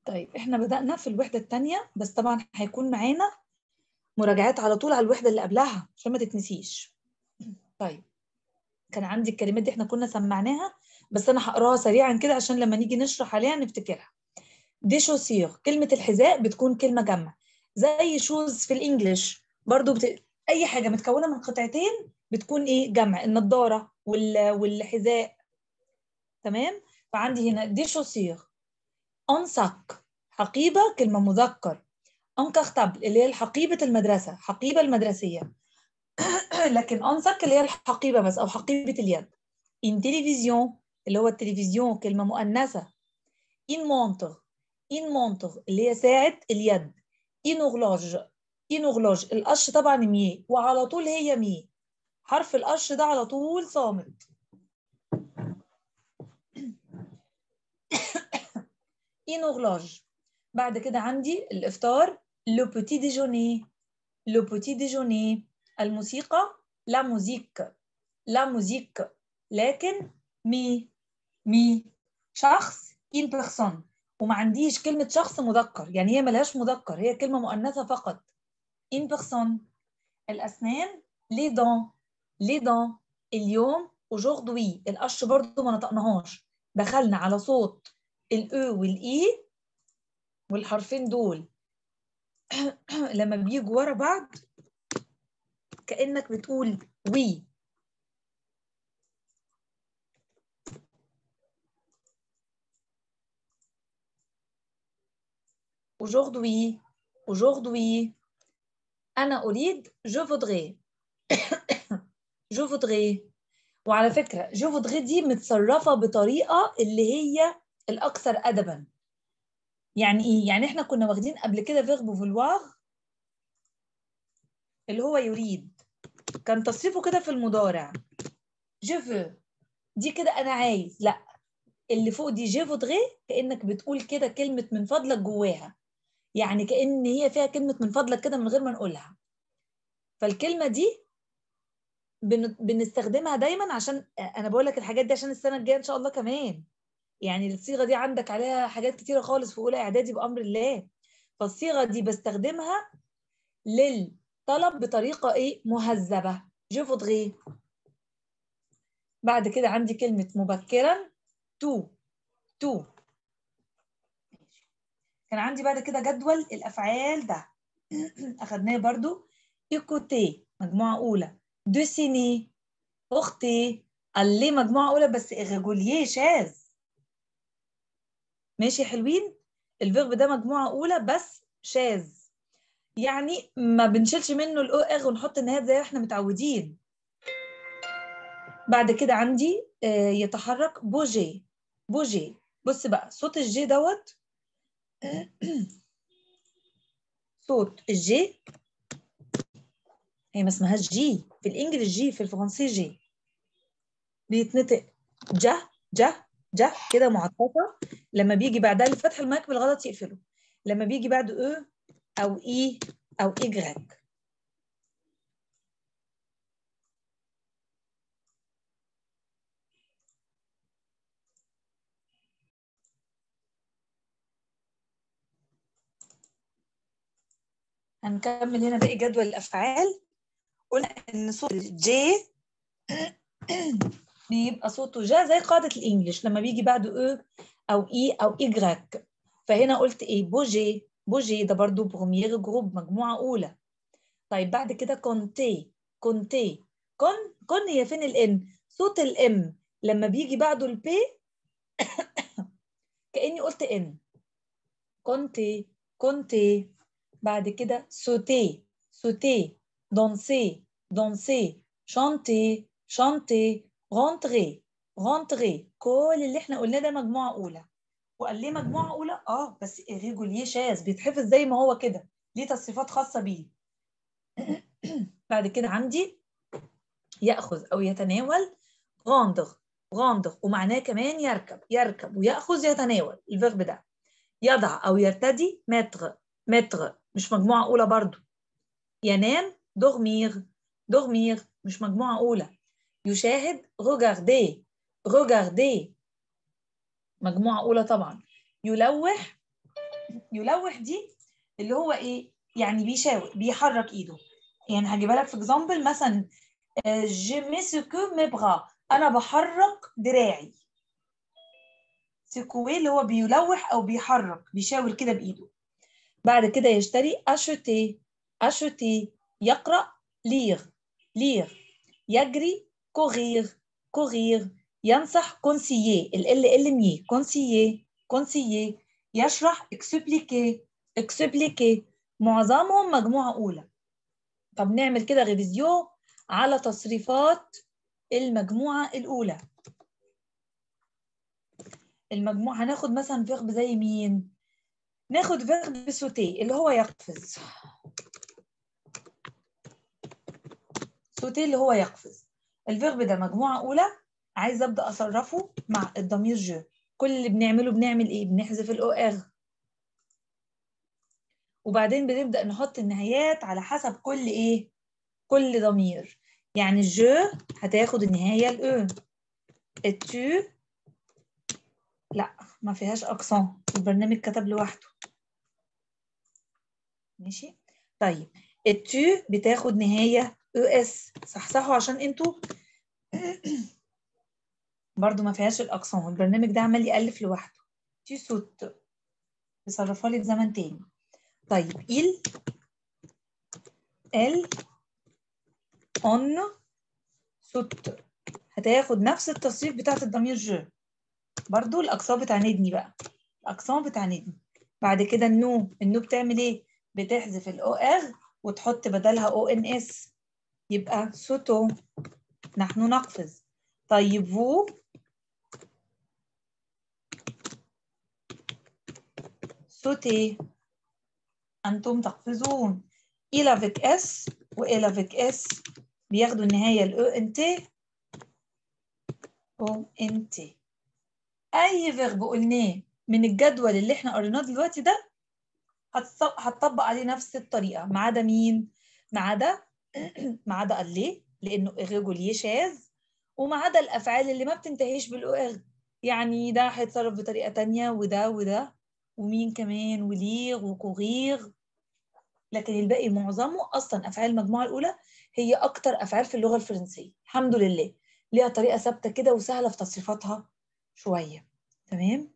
طيب احنا بدأنا في الوحدة الثانية بس طبعا هيكون معانا مراجعات على طول على الوحدة اللي قبلها عشان ما تتنسيش طيب كان عندي الكلمات دي احنا كنا سمعناها بس انا هقراها سريعا كده عشان لما نيجي نشرح عليها نفتكرها دي شوسير كلمة الحذاء بتكون كلمة جمع زي شوز في الانجليش برضو بت... اي حاجة متكونة من قطعتين بتكون ايه جمع النضارة وال... والحذاء تمام فعندي هنا دي شوسير أنسك حقيبة كلمة مذكر أنكختبل اللي هي الحقيبة المدرسة حقيبة المدرسية لكن أنسك اللي هي الحقيبة بس أو حقيبة اليد إن تلفزيون اللي هو التلفزيون كلمة مؤنثة إن مونتر إن مونتر اللي هي ساعة اليد إن أغلاج إن أغلاج القش طبعا مي وعلى طول هي مي حرف القش ده على طول صامت إن أغلاج بعد كده عندي الإفطار لو بوتي ديجوني لو بوتي ديجوني الموسيقى لا موزيك لا موزيك لكن مي مي شخص إن بيرسون وما عنديش كلمة شخص مذكر يعني هي ملهاش مذكر هي كلمة مؤنثة فقط إن بيرسون الأسنان لي دون لي دون اليوم aujourd'hui القش برضو ما نطقناهاش دخلنا على صوت الاو والاي والحرفين دول لما بيجوا ورا بعض كأنك بتقول وي aujourd'hui aujourd'hui أنا أريد je voudrais je voudrais وعلى فكرة je voudrais دي متصرفة بطريقة اللي هي الأكثر أدبا يعني إيه؟ يعني إحنا كنا واخدين قبل كده فيرب فولوار اللي هو يريد كان تصريفه كده في المضارع je veux دي كده أنا عايز لا اللي فوق دي je voudrais كأنك بتقول كده كلمة من فضلك جواها يعني كأن هي فيها كلمة من فضلك كده من غير ما نقولها فالكلمة دي بنستخدمها دايما عشان انا بقول لك الحاجات دي عشان السنه الجايه ان شاء الله كمان يعني الصيغه دي عندك عليها حاجات كتيره خالص في اولى اعدادي بامر الله فالصيغه دي بستخدمها للطلب بطريقه ايه مهذبه جو فودغي بعد كده عندي كلمه مبكرا تو تو كان عندي بعد كده جدول الافعال ده اخدناه برضو ايكوتي مجموعه اولى دوسيني اختي قال لي مجموعه اولى بس اغاجوليه شاذ ماشي حلوين الفيرب ده مجموعه اولى بس شاذ يعني ما بنشيلش منه الاو اغ ونحط النهايات زي ما احنا متعودين بعد كده عندي يتحرك بوجي بوجي بص بقى صوت الجي دوت صوت الجي هي ما اسمهاش جي في الانجليش جي في الفرنسي جي بيتنطق جه جه جه كده معطفه لما بيجي بعدها الفتح المايك بالغلط يقفله لما بيجي بعده او او اي او ايجريك هنكمل هنا باقي جدول الافعال قلنا ان صوت الجي بيبقى صوته جا زي قاعده الانجليش لما بيجي بعده او او اي او ايجريك فهنا قلت ايه بوجي بوجي ده برضو بروميير جروب مجموعه اولى طيب بعد كده كونتي كونتي كون كون هي فين الان صوت الام لما بيجي بعده البي كاني قلت ان كونتي كونتي بعد كده سوتي سوتي danser, danser, chanter, chanter, rentrer, rentrer كل اللي احنا قلناه ده مجموعة أولى وقال ليه مجموعة أولى؟ اه بس ريجوليه شاذ بيتحفظ زي ما هو كده ليه تصريفات خاصة بيه بعد كده عندي يأخذ أو يتناول غاندغ غاندغ ومعناه كمان يركب يركب ويأخذ يتناول الفيرب ده يضع أو يرتدي متر متر مش مجموعة أولى برضو ينام dormir dormir مش مجموعة أولى يشاهد regarder regarder مجموعة أولى طبعا يلوح يلوح دي اللي هو ايه يعني بيشاور بيحرك ايده يعني هجيبها لك في اكزامبل مثلا جي مي سكو مي بغا انا بحرك دراعي سكوي اللي هو بيلوح او بيحرك بيشاور كده بايده بعد كده يشتري اشوتي اشوتي يقرا ليغ ليغ يجري كوغير كوغير ينصح كونسيي ال ال ال مي كونسيي كونسيي يشرح اكسبليكي اكسبليكي معظمهم مجموعة أولى طب نعمل كده ريفيزيو على تصريفات المجموعة الأولى المجموعة هناخد مثلا فيرب زي مين؟ ناخد فيرب سوتي اللي هو يقفز سوتي اللي هو يقفز الفيرب ده مجموعة أولى عايزة أبدأ أصرفه مع الضمير جو كل اللي بنعمله بنعمل إيه؟ بنحذف الأو إر وبعدين بنبدأ نحط النهايات على حسب كل إيه؟ كل ضمير يعني الجو هتاخد النهاية الأو التو لا ما فيهاش أقسام البرنامج كتب لوحده ماشي طيب التو بتاخد نهاية او اس صحصحوا عشان انتوا برضو ما فيهاش الأقسام البرنامج ده عمال يألف لوحده تي سوت بيصرفها لي في زمن تاني طيب il ال on سوت هتاخد نفس التصريف بتاعت الضمير جو برضو الأقسام بتعاندني بقى الأقسام بتعاندني بعد كده النو النو بتعمل ايه بتحذف الاو ار وتحط بدلها او ان اس يبقى سوتو نحن نقفز طيب فو سوتي أنتم تقفزون إلى avec اس وإلى avec اس بياخدوا النهاية الأو إن تي أو إن تي أي فيرب قلناه من الجدول اللي إحنا قريناه دلوقتي ده هتطبق عليه نفس الطريقة ما عدا مين؟ ما عدا ما عدا اللي لأنه الرجل شاذ وما عدا الأفعال اللي ما بتنتهيش بالأو إر يعني ده هيتصرف بطريقة تانية وده وده ومين كمان وليغ وكوغيغ لكن الباقي معظمه اصلا افعال المجموعه الاولى هي اكتر افعال في اللغه الفرنسيه الحمد لله ليها طريقه ثابته كده وسهله في تصريفاتها شويه تمام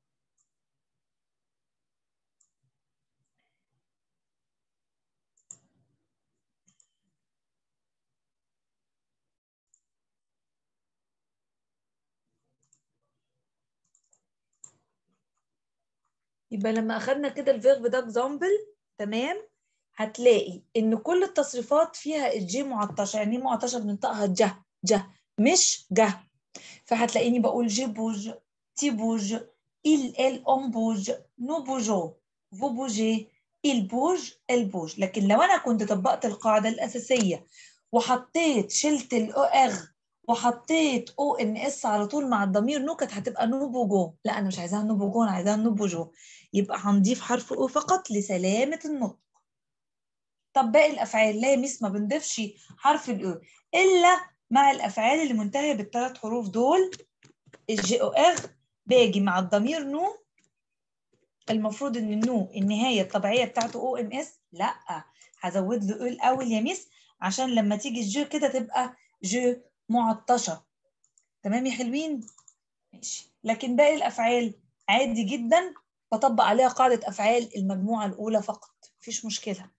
يبقى لما اخدنا كده الفيرب ده اكزامبل تمام هتلاقي ان كل التصريفات فيها الجي معطشه يعني ايه معطشه بننطقها جه جه مش جه فهتلاقيني بقول جي بوج تي بوج il elle on bouge nous bougeons vous bougez il bouge elle bouge لكن لو انا كنت طبقت القاعده الاساسيه وحطيت شلت الاو ار وحطيت او ان اس على طول مع الضمير نو كانت هتبقى نو بوجو لا انا مش عايزاها نو بوجو انا عايزاها نو بوجو يبقى هنضيف حرف او فقط لسلامه النطق طب باقي الافعال لا يا ميس ما بنضيفش حرف الاو الا مع الافعال اللي منتهيه بالثلاث حروف دول الجي او ار باجي مع الضمير نو المفروض ان النو النهايه الطبيعيه بتاعته او ام اس لا هزود له او الاول يا ميس عشان لما تيجي الجي كده تبقى جو معطشه تمام يا حلوين ماشي لكن باقي الافعال عادي جدا بطبق عليها قاعده افعال المجموعه الاولى فقط مفيش مشكله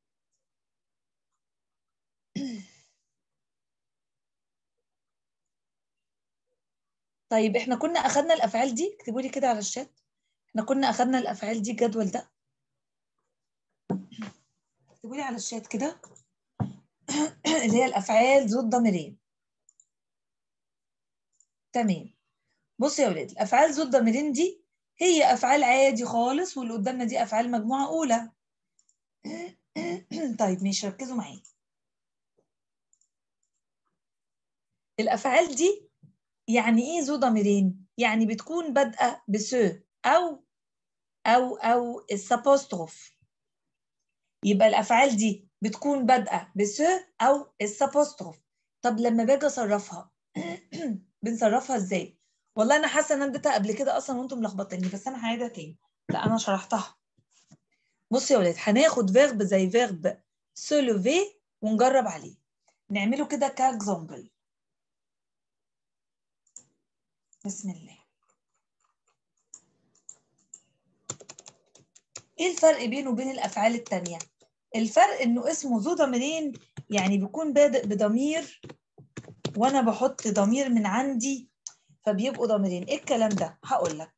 طيب احنا كنا اخدنا الافعال دي اكتبوا لي كده على الشات احنا كنا اخدنا الافعال دي الجدول ده اكتبوا لي على الشات كده اللي هي الافعال ذو الضميرين تمام بصوا يا ولاد الافعال ذو الضميرين دي هي افعال عادي خالص واللي قدامنا دي افعال مجموعه اولى طيب ماشي ركزوا معايا الافعال دي يعني ايه ذو ضميرين يعني بتكون بادئه بسو او او او السابوستروف يبقى الافعال دي بتكون بادئه بسو او السابوستروف طب لما باجي اصرفها بنصرفها ازاي والله انا حاسه ان انا اديتها قبل كده اصلا وانتم ملخبطيني بس انا هعيدها تاني لا انا شرحتها بصوا يا ولاد هناخد فيرب زي فيرب se lever ونجرب عليه نعمله كده كاكزامبل بسم الله ايه الفرق بينه وبين الافعال التانية الفرق انه اسمه ذو ضميرين يعني بيكون بادئ بضمير وانا بحط ضمير من عندي فبيبقوا ضميرين ايه الكلام ده هقول لك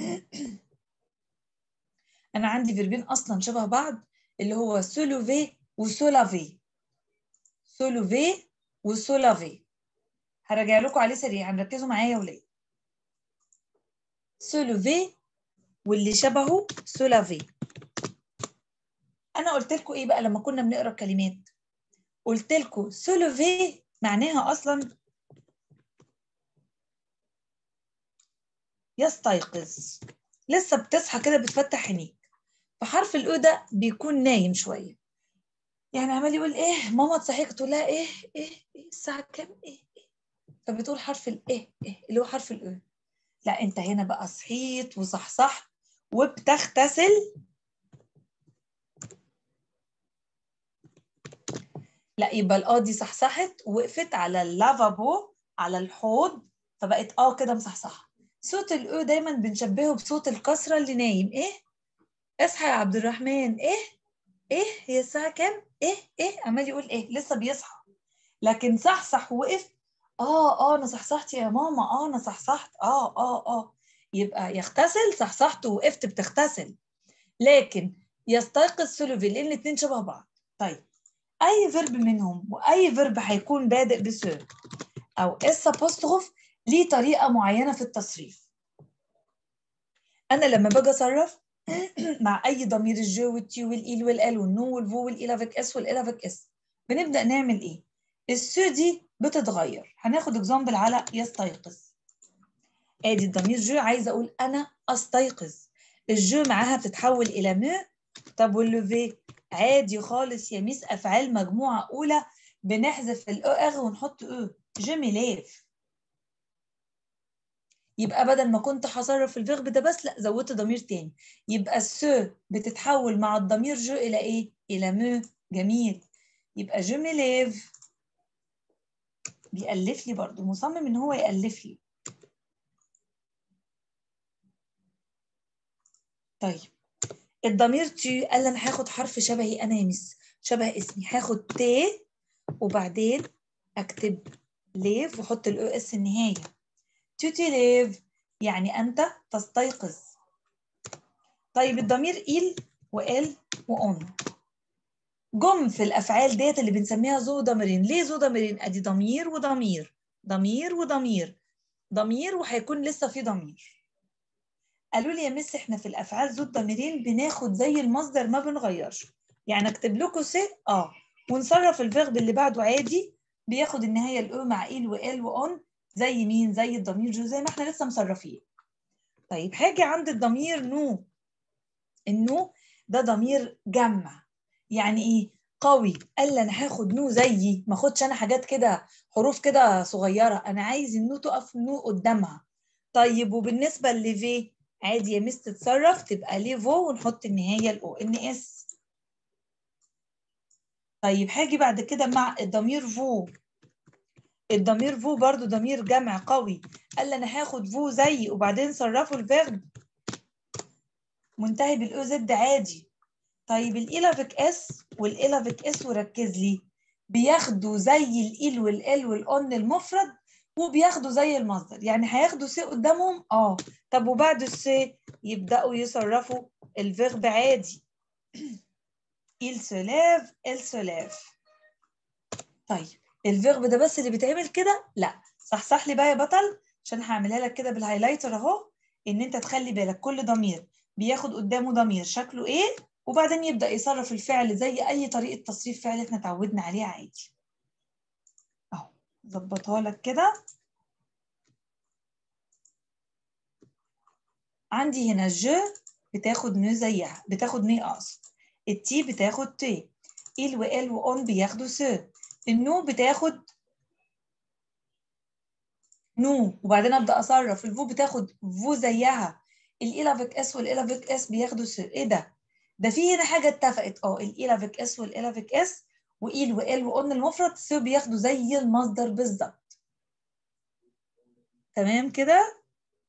انا عندي فيربين اصلا شبه بعض اللي هو سولوفي وسولافي سولوفي وسولافي هرجع لكم عليه سريعا ركزوا معايا يا ولاد سولوفي واللي شبهه سولافي انا قلت لكم ايه بقى لما كنا بنقرا الكلمات قلت لكم سولوفي معناها اصلا يستيقظ لسه بتصحى كده بتفتح عينيك فحرف الاو ده بيكون نايم شويه يعني عمال يقول ايه ماما تصحيك تقول لها ايه ايه ايه الساعه كام ايه ايه فبتقول حرف الايه ايه اللي هو حرف الاو لا انت هنا بقى صحيت وصحصحت وبتغتسل لا يبقى الاه دي صحصحت وقفت على اللافابو على الحوض فبقت اه كده مصحصحه صوت الاو دايما بنشبهه بصوت الكسره اللي نايم ايه اصحى يا عبد الرحمن ايه ايه هي الساعه كام ايه ايه عمال يقول ايه لسه بيصحى لكن صحصح وقف اه اه انا صحصحت يا ماما اه انا صحصحت اه اه اه يبقى يغتسل صحصحت ووقفت بتغتسل لكن يستيقظ سولوفي لان الاثنين شبه بعض طيب اي فيرب منهم واي فيرب هيكون بادئ بسو او اس ابوستروف ليه طريقه معينه في التصريف انا لما باجي اصرف مع اي ضمير الجو والتي والايل والال والنو والفو والإلافيك اس والإلافيك اس بنبدا نعمل ايه السو دي بتتغير هناخد اكزامبل على يستيقظ ادي الضمير جو عايزه اقول انا استيقظ الجو معاها بتتحول الى مو طب واللوفي عادي خالص يا ميس افعال مجموعه اولى بنحذف الاو ار ونحط او جو ميليف يبقى بدل ما كنت هصرف الفيرب ده بس لا زودت ضمير تاني يبقى السو بتتحول مع الضمير جو الى ايه الى مو جميل يبقى جو ميليف بيألف لي برضو مصمم ان هو يألف لي طيب الضمير تي قال انا هاخد حرف شبهي انا يا مس شبه اسمي هاخد تي وبعدين اكتب ليف واحط الاو اس النهايه توتي ليف يعني انت تستيقظ طيب الضمير إيل وإل وأون جم في الأفعال ديت اللي بنسميها ذو ضميرين ليه ذو ضميرين أدي ضمير وضمير ضمير وضمير ضمير وهيكون لسه في ضمير قالوا لي يا مس احنا في الافعال ذو الضميرين بناخد زي المصدر ما بنغيرش يعني اكتب لكم سي اه ونصرف الفيرب اللي بعده عادي بياخد النهايه الاو مع ايل وال واون زي مين زي الضمير جو زي ما احنا لسه مصرفين طيب هاجي عند الضمير نو النو ده ضمير جمع يعني ايه قوي قال لي انا هاخد نو زيي ما اخدش انا حاجات كده حروف كده صغيره انا عايز النو تقف نو قدامها طيب وبالنسبه لفي عادي يا مس تتصرف تبقى ليفو ونحط النهايه الاو ان اس طيب هاجي بعد كده مع الضمير فو الضمير فو برضو ضمير جمع قوي قال لي انا هاخد فو زي وبعدين صرفوا الفيرب منتهي بالاو زد عادي طيب الإلافيك اس والإلافيك اس وركز لي بياخدوا زي الإيل والإل والأون المفرد وبياخدوا زي المصدر يعني هياخدوا سي قدامهم اه طب وبعد السي يبدأوا يصرفوا الفيرب عادي il se lève elle se lève طيب الفيرب ده بس اللي بيتعمل كده لا صحصح لي بقى يا بطل عشان هعملها لك كده بالهايلايتر اهو ان انت تخلي بالك كل ضمير بياخد قدامه ضمير شكله ايه وبعدين يبدا يصرف الفعل زي اي طريقه تصريف فعل احنا اتعودنا عليها عادي اهو ظبطها لك كده عندي هنا جو بتاخد نو زيها بتاخد ني اقصد التي بتاخد تي ال وال واون بياخدوا سو النو بتاخد نو وبعدين ابدا اصرف الفو بتاخد فو زيها الإلافيك اس والإلافيك اس بياخدوا سو ايه ده ده في هنا حاجه اتفقت اه الايل افيك اس والال افيك اس وايل وال وقلنا المفرد سو بياخدوا زي المصدر بالظبط تمام كده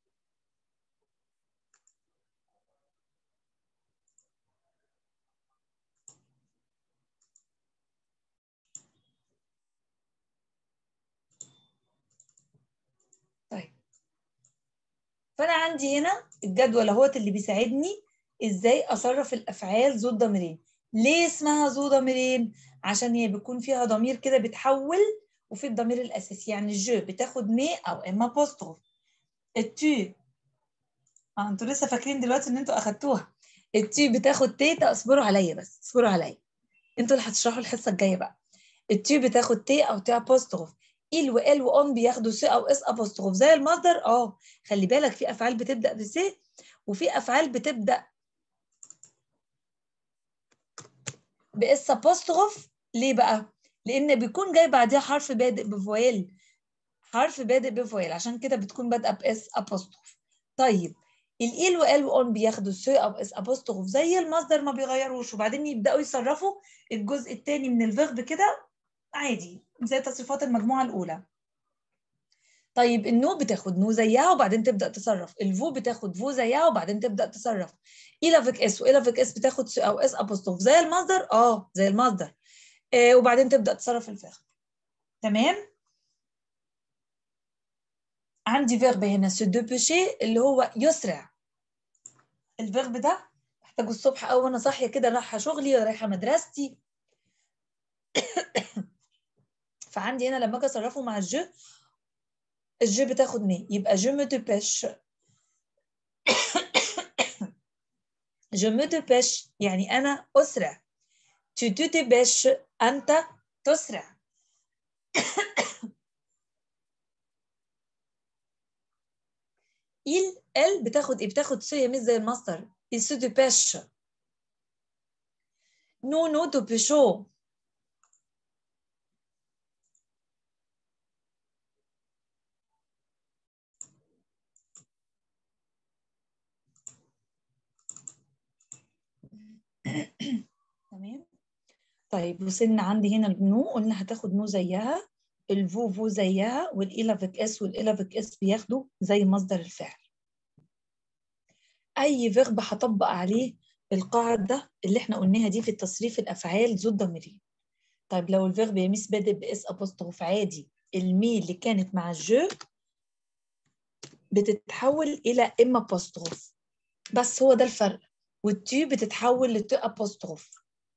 طيب فانا عندي هنا الجدول اهوت اللي بيساعدني ازاي اصرف الافعال ذو الضميرين ليه اسمها ذو ضميرين عشان هي بيكون فيها ضمير كده بتحول وفي الضمير الاساسي يعني الجو بتاخد مي او اما بوستروف التو اه انتوا لسه فاكرين دلوقتي ان انتوا اخدتوها التي بتاخد تيتا اصبروا عليا بس اصبروا عليا انتوا اللي هتشرحوا الحصه الجايه بقى التي بتاخد تي او تي ابوستروف إل وإل وأون بياخدوا سي أو إس أبوستروف زي المصدر أه خلي بالك في أفعال بتبدأ بسي وفي أفعال بتبدأ بإس أبوستروف ليه بقى؟ لأن بيكون جاي بعديها حرف بادئ بفويل حرف بادئ بفويل عشان كده بتكون بادئة بإس أبوستروف طيب الإيل وإل وأون بياخدوا سي أو إس أبوستروف زي المصدر ما بيغيروش وبعدين يبدأوا يصرفوا الجزء الثاني من الفيرب كده عادي زي تصريفات المجموعة الأولى طيب النو بتاخد نو زيها وبعدين تبدأ تصرف الفو بتاخد فو زيها وبعدين تبدأ تصرف إلافيك اس وإلافيك اس بتاخد سي أو اس أبوستروف زي المصدر اه زي المصدر آه وبعدين تبدأ تصرف الفعل تمام عندي فيرب هنا سو دو بوشي اللي هو يسرع الفيرب ده محتاجه الصبح أول وأنا صاحية كده رايحة شغلي رايحة مدرستي فعندي هنا لما اجي اصرفه مع الجو الجو بتاخد مي يبقى جو مو دبش جو مو دبش يعني انا اسرع tu te dépêches انت تسرع il elle بتاخد ايه بتاخد سو مش زي المصدر il se dépêche nous nous dépêchons تمام طيب وصلنا عندي هنا النو قلنا هتاخد نو زيها الفو فو زيها والإلافيك اس والإلافيك اس بياخدوا زي مصدر الفعل أي فيرب هطبق عليه القاعدة اللي احنا قلناها دي في التصريف الأفعال ذو الضميرين طيب لو الفيرب يميس بادئ بإس أبوستروف عادي المي اللي كانت مع الجو بتتحول إلى إما أبوستروف بس هو ده الفرق والتي بتتحول لت أبوستروف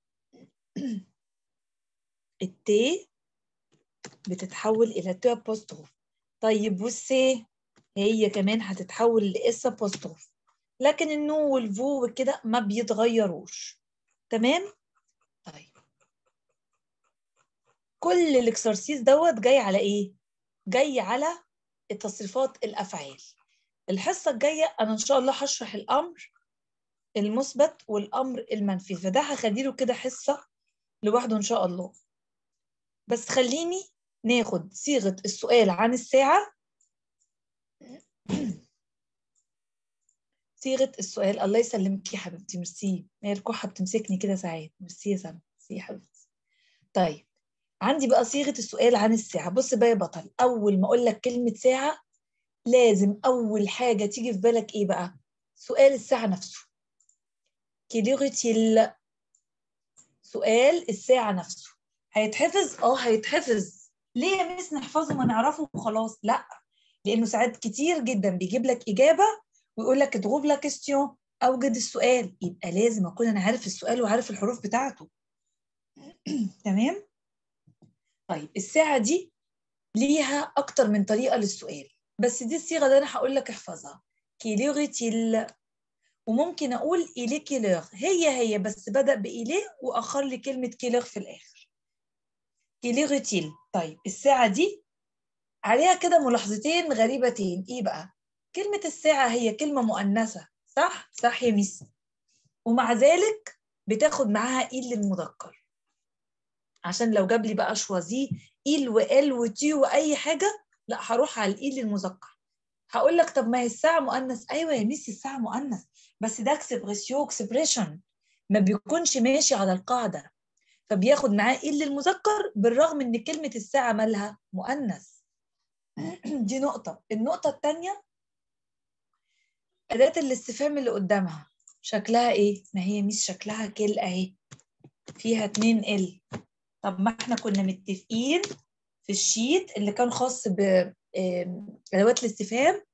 التي بتتحول إلى ت أبوستروف طيب والسي هي كمان هتتحول لإس أبوستروف لكن النو والفو وكده ما بيتغيروش تمام طيب كل الاكسرسيس دوت جاي على ايه جاي على التصريفات الافعال الحصه الجايه انا ان شاء الله هشرح الامر المثبت والامر المنفي فده هخليله كده حصه لوحده ان شاء الله بس خليني ناخد صيغه السؤال عن الساعه صيغه السؤال الله يسلمك يا حبيبتي ميرسي هي الكحه بتمسكني كده ساعات ميرسي يا سلمى ميرسي يا حبيبتي طيب عندي بقى صيغه السؤال عن الساعه بص بقى يا بطل اول ما اقول لك كلمه ساعه لازم اول حاجه تيجي في بالك ايه بقى سؤال الساعه نفسه كيلوغتيل سؤال الساعه نفسه هيتحفظ اه هيتحفظ ليه يا مس نحفظه ما نعرفه وخلاص لا لانه ساعات كتير جدا بيجيب لك اجابه ويقول لك اضرب لك كيستيون اوجد السؤال يبقى لازم اكون انا عارف السؤال وعارف الحروف بتاعته تمام طيب الساعه دي ليها اكتر من طريقه للسؤال بس دي الصيغه اللي انا هقول لك احفظها كيلوغتيل وممكن اقول الي كيلور هي هي بس بدا باليه واخر لي كلمه كيلور في الاخر كيلوغتيل طيب الساعه دي عليها كده ملاحظتين غريبتين ايه بقى كلمة الساعة هي كلمة مؤنثة صح؟ صح يا ميس ومع ذلك بتاخد معاها إيل للمذكر عشان لو جاب لي بقى شوازي إيل وإل وتي وأي حاجة لا هروح على الإيل للمذكر هقول لك طب ما هي الساعة مؤنث أيوة يا ميس الساعة مؤنث بس ده اكسبريسيو اكسبريشن ما بيكونش ماشي على القاعدة فبياخد معاه إيه للمذكر بالرغم إن كلمة الساعة مالها مؤنث دي نقطة النقطة الثانية أداة الاستفهام اللي قدامها شكلها إيه؟ ما هي مش شكلها كل أهي فيها اتنين ال طب ما احنا كنا متفقين في الشيت اللي كان خاص بأدوات الاستفهام